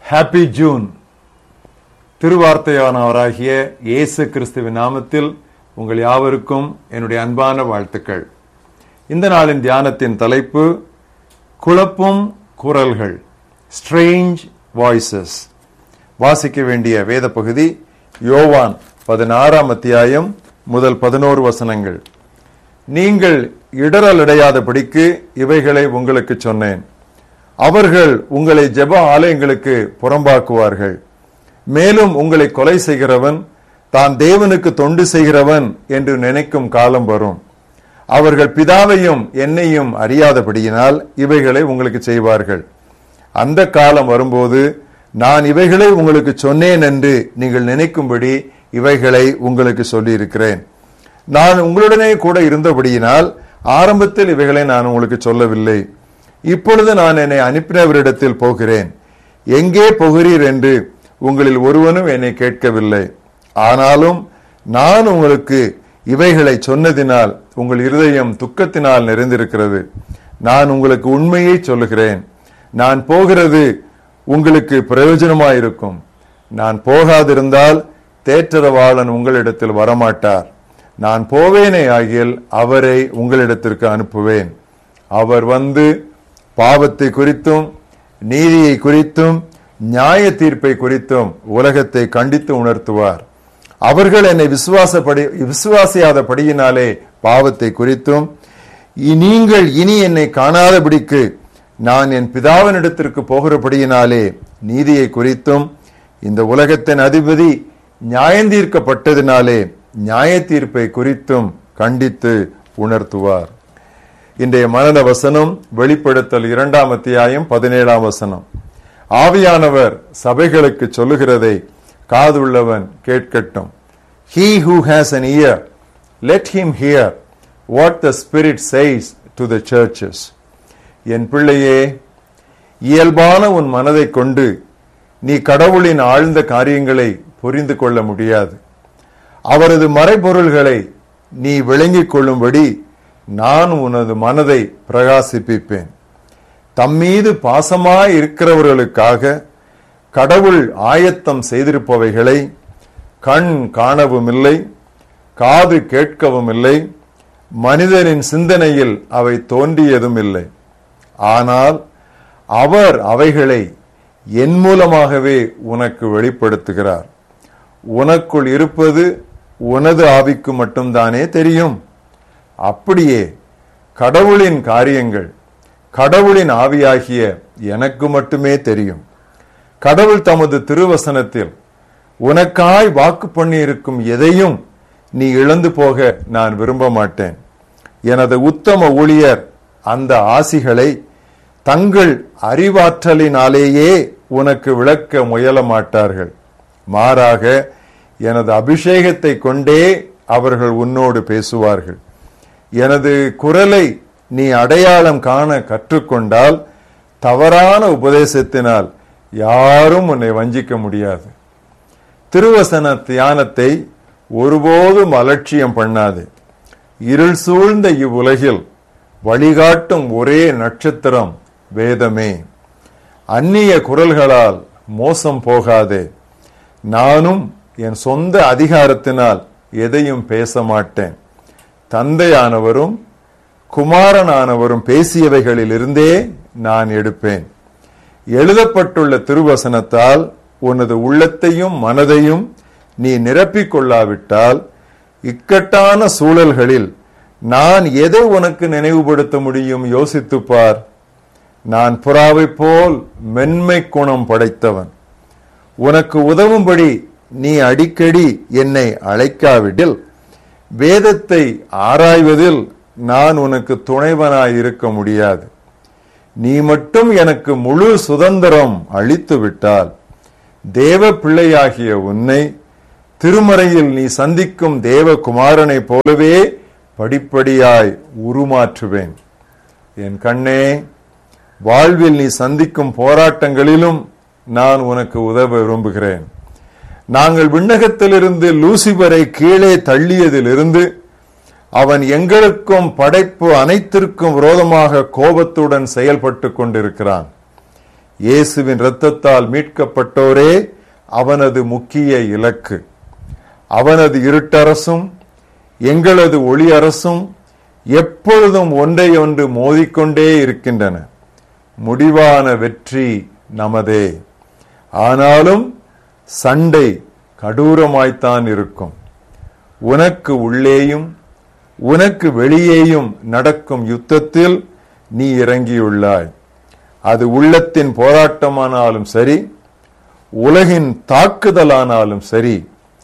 Happy June திருவார்த்தையானவராகிய இயேசு கிறிஸ்துவின் நாமத்தில் உங்கள் யாவருக்கும் என்னுடைய அன்பான வாழ்த்துக்கள் இந்த நாளின் தியானத்தின் தலைப்பு குழப்பும் குரல்கள் ஸ்ட்ரேஞ்ச் வாய்ஸஸ் வாசிக்க வேண்டிய வேத பகுதி யோவான் பதினாறாம் அத்தியாயம் முதல் பதினோரு வசனங்கள் நீங்கள் இடரலடையாதபடிக்கு இவைகளை உங்களுக்கு சொன்னேன் அவர்கள் உங்களை ஜெப ஆலயங்களுக்கு புறம்பாக்குவார்கள் மேலும் உங்களை கொலை செய்கிறவன் தான் தேவனுக்கு தொண்டு செய்கிறவன் என்று நினைக்கும் காலம் வரும் அவர்கள் பிதாவையும் என்னையும் அறியாதபடியினால் இவைகளை உங்களுக்கு செய்வார்கள் அந்த காலம் வரும்போது நான் இவைகளை உங்களுக்கு சொன்னேன் என்று நீங்கள் நினைக்கும்படி இவைகளை உங்களுக்கு சொல்லியிருக்கிறேன் நான் உங்களுடனே கூட இருந்தபடியினால் ஆரம்பத்தில் இவைகளை நான் உங்களுக்கு சொல்லவில்லை இப்பொழுது நான் என்னை அனுப்பினவரிடத்தில் போகிறேன் எங்கே போகிறீர் என்று உங்களில் ஒருவனும் என்னை கேட்கவில்லை ஆனாலும் நான் உங்களுக்கு இவைகளை சொன்னதினால் உங்கள் இருதயம் துக்கத்தினால் நிறைந்திருக்கிறது நான் உங்களுக்கு உண்மையை சொல்லுகிறேன் நான் போகிறது உங்களுக்கு பிரயோஜனமாயிருக்கும் நான் போகாதிருந்தால் தேற்றரவாளன் உங்களிடத்தில் வரமாட்டார் நான் போவேனே ஆகியல் அவரை உங்களிடத்திற்கு அனுப்புவேன் அவர் வந்து பாவத்தை குறித்தும் நீதியை குறித்தும் நியாய தீர்ப்பை குறித்தும் உலகத்தை கண்டித்து உணர்த்துவார் அவர்கள் என்னை விசுவாசப்படி விசுவாசியாதபடியினாலே பாவத்தை குறித்தும் நீங்கள் இனி என்னை காணாதபடிக்கு நான் என் பிதாவினிடத்திற்கு போகிறபடியினாலே நீதியை குறித்தும் இந்த உலகத்தின் அதிபதி நியாயந்தீர்க்கப்பட்டதினாலே நியாய தீர்ப்பை குறித்தும் கண்டித்து உணர்த்துவார் இன்றைய மனத வசனம் வெளிப்படுத்தல் இரண்டாம் அத்தியாயம் பதினேழாம் வசனம் ஆவியானவர் சபைகளுக்கு சொல்லுகிறதை காதுள்ளவன் கேட்கட்டும் He who has an ear, let him hear what the Spirit says to the churches. என் பிள்ளையே இயல்பான உன் மனதை கொண்டு நீ கடவுளின் ஆழ்ந்த காரியங்களை புரிந்து கொள்ள முடியாது அவரது மறைபொருள்களை நீ விளங்கிக் கொள்ளும்படி நான் உனது மனதை பிரகாசிப்பிப்பேன் தம்மீது பாசமாய் இருக்கிறவர்களுக்காக கடவுள் ஆயத்தம் செய்திருப்பவைகளை கண் காணவும் இல்லை காது கேட்கவும் இல்லை மனிதனின் சிந்தனையில் அவை தோன்றியதும் இல்லை ஆனால் அவர் அவைகளை என் மூலமாகவே உனக்கு வெளிப்படுத்துகிறார் உனக்குள் இருப்பது உனது ஆவிக்கு மட்டும்தானே தெரியும் அப்படியே கடவுளின் காரியங்கள் கடவுளின் ஆவியாகிய எனக்கு மட்டுமே தெரியும் கடவுள் தமது திருவசனத்தில் உனக்காய் வாக்கு பண்ணி இருக்கும் எதையும் நீ இழந்து போக நான் விரும்ப மாட்டேன் எனது உத்தம ஊழியர் அந்த ஆசிகளை தங்கள் அறிவாற்றலினாலேயே உனக்கு விளக்க முயல மாட்டார்கள் மாறாக எனது அபிஷேகத்தை கொண்டே அவர்கள் உன்னோடு பேசுவார்கள் எனது குரலை நீ அடையாளம் காண கற்றுக்கொண்டால் தவறான உபதேசத்தினால் யாரும் உன்னை வஞ்சிக்க முடியாது திருவசன தியானத்தை ஒருபோதும் அலட்சியம் பண்ணாது இருள் சூழ்ந்த இவ்வுலகில் வழிகாட்டும் ஒரே நட்சத்திரம் வேதமே அந்நிய குரல்களால் மோசம் போகாதே நானும் என் சொந்த அதிகாரத்தினால் எதையும் பேச மாட்டேன் தந்தையானவரும் குமாரனானவரும் பேசியவைகளில் இருந்தே நான் எடுப்பேன் எழுதப்பட்டுள்ள திருவசனத்தால் உனது உள்ளத்தையும் மனதையும் நீ நிரப்பிக் கொள்ளாவிட்டால் இக்கட்டான சூழல்களில் நான் எதை உனக்கு நினைவுபடுத்த முடியும் யோசித்துப்பார் நான் புறாவை போல் மென்மை குணம் படைத்தவன் உனக்கு உதவும்படி நீ அடிக்கடி என்னை அழைக்காவிடில் வேதத்தை ஆராய்வதில் நான் உனக்கு துணைவனாய் இருக்க முடியாது நீ மட்டும் எனக்கு முழு சுதந்திரம் அளித்து விட்டால் தேவ பிள்ளையாகிய உன்னை திருமறையில் நீ சந்திக்கும் தேவகுமாரனை போலவே படிப்படியாய் உருமாற்றுவேன் என் கண்ணே வாழ்வில் நீ சந்திக்கும் போராட்டங்களிலும் நான் உனக்கு உதவ விரும்புகிறேன் நாங்கள் விண்ணகத்திலிருந்து லூசிபரை கீழே தள்ளியதிலிருந்து அவன் எங்களுக்கும் படைப்பு அனைத்திற்கும் விரோதமாக கோபத்துடன் செயல்பட்டு கொண்டிருக்கிறான் இயேசுவின் இரத்தத்தால் மீட்கப்பட்டோரே அவனது முக்கிய இலக்கு அவனது இருட்டரசும் எங்களது ஒளி அரசும் எப்பொழுதும் ஒன்றை ஒன்று மோதிக்கொண்டே இருக்கின்றன முடிவான வெற்றி நமதே ஆனாலும் சண்டை கடூரமாய்த்தான் இருக்கும் உனக்கு உள்ளேயும் உனக்கு வெளியேயும் நடக்கும் யுத்தத்தில் நீ இறங்கியுள்ளாய் அது உள்ளத்தின் போராட்டமானாலும் சரி உலகின் தாக்குதலானாலும் சரி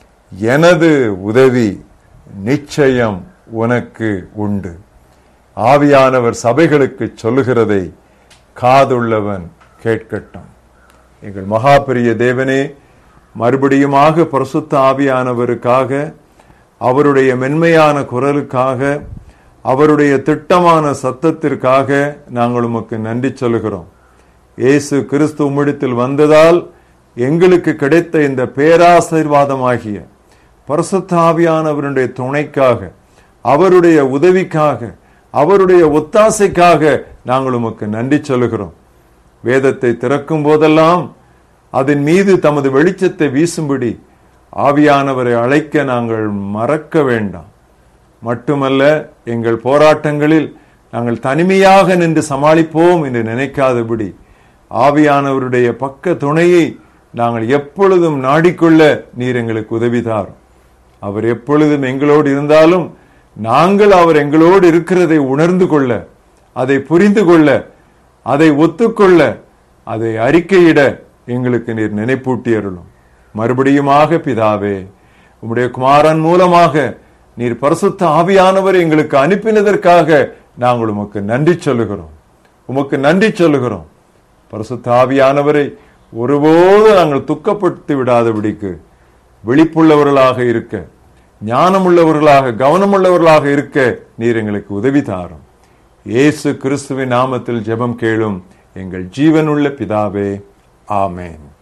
எனது உதவி நிச்சயம் உனக்கு உண்டு ஆவியானவர் சபைகளுக்கு சொல்லுகிறதை காதுள்ளவன் கேட்கட்டும் எங்கள் மகாபெரிய தேவனே மறுபடியுமாக பரிசுத்த ஆவியானவருக்காக அவருடைய மென்மையான குரலுக்காக அவருடைய திட்டமான சத்தத்திற்காக நாங்கள் உமக்கு நன்றி சொல்கிறோம் இயேசு கிறிஸ்து உம்மிடத்தில் வந்ததால் எங்களுக்கு கிடைத்த இந்த பேராசீர்வாதமாகிய பரிசுத்த ஆவியானவருடைய துணைக்காக அவருடைய உதவிக்காக அவருடைய ஒத்தாசைக்காக நாங்கள் உமக்கு நன்றி சொல்லுகிறோம் வேதத்தை திறக்கும் போதெல்லாம் அதன் மீது தமது வெளிச்சத்தை வீசும்படி ஆவியானவரை அழைக்க நாங்கள் மறக்க வேண்டாம் மட்டுமல்ல எங்கள் போராட்டங்களில் நாங்கள் தனிமையாக நின்று சமாளிப்போம் என்று நினைக்காதபடி ஆவியானவருடைய பக்க துணையை நாங்கள் எப்பொழுதும் நாடிக்கொள்ள நீர் எங்களுக்கு உதவி தாரும் அவர் எப்பொழுதும் எங்களோடு இருந்தாலும் நாங்கள் அவர் எங்களோடு இருக்கிறதை உணர்ந்து கொள்ள அதை புரிந்து கொள்ள அதை ஒத்துக்கொள்ள அதை அறிக்கையிட எங்களுக்கு நீர் நினைப்பூட்டி அருளும் மறுபடியுமாக பிதாவே உம்முடைய குமாரன் மூலமாக நீர் பரிசுத்த ஆவியானவர் எங்களுக்கு அனுப்பினதற்காக நாங்கள் உமக்கு நன்றி சொல்லுகிறோம் உமக்கு நன்றி சொல்லுகிறோம் பரிசுத்த ஆவியானவரை ஒருபோது நாங்கள் துக்கப்படுத்தி விடாதபடிக்கு விழிப்புள்ளவர்களாக இருக்க ஞானமுள்ளவர்களாக கவனமுள்ளவர்களாக இருக்க நீர் எங்களுக்கு உதவி தாரும் இயேசு கிறிஸ்துவின் நாமத்தில் ஜெபம் கேளும் எங்கள் ஜீவனுள்ள பிதாவே ஆமேன்